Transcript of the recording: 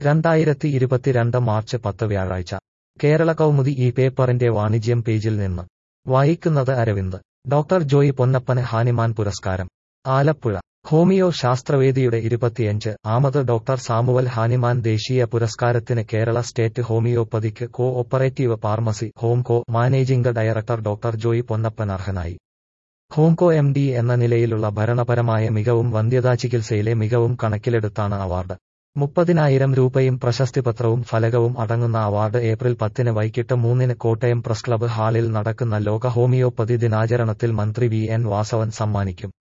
രണ്ടായിരത്തി ഇരുപത്തിരണ്ട് മാർച്ച് പത്ത് വ്യാഴാഴ്ച കേരള കൗമുദി ഈ പേപ്പറിന്റെ വാണിജ്യം പേജിൽ നിന്ന് വായിക്കുന്നത് അരവിന്ദ് ഡോക്ടർ ജോയി പൊന്നപ്പന് ഹാനിമാൻ പുരസ്കാരം ആലപ്പുഴ ഹോമിയോ ശാസ്ത്രവേദിയുടെ ഇരുപത്തിയഞ്ച് ആമത് ഡോക്ടർ സാമുവൽ ഹാനിമാൻ ദേശീയ പുരസ്കാരത്തിന് കേരള സ്റ്റേറ്റ് ഹോമിയോപ്പതിക്ക് cooperative pharmacy Homco managing director doctor Joy Ponnappan അർഹനായി ഹോംകോ എം ഡി എന്ന നിലയിലുള്ള ഭരണപരമായ മികവും വന്ധ്യതാ ചികിത്സയിലെ മികവും കണക്കിലെടുത്താണ് അവാർഡ് മുപ്പതിനായിരം രൂപയും പ്രശസ്തിപത്രവും ഫലകവും അടങ്ങുന്ന അവാർഡ് ഏപ്രിൽ പത്തിന് വൈകിട്ട് മൂന്നിന് കോട്ടയം പ്രസ് ക്ലബ്ബ് ഹാളിൽ നടക്കുന്ന ലോക ഹോമിയോപ്പതി ദിനാചരണത്തിൽ മന്ത്രി വി എൻ വാസവൻ സമ്മാനിക്കും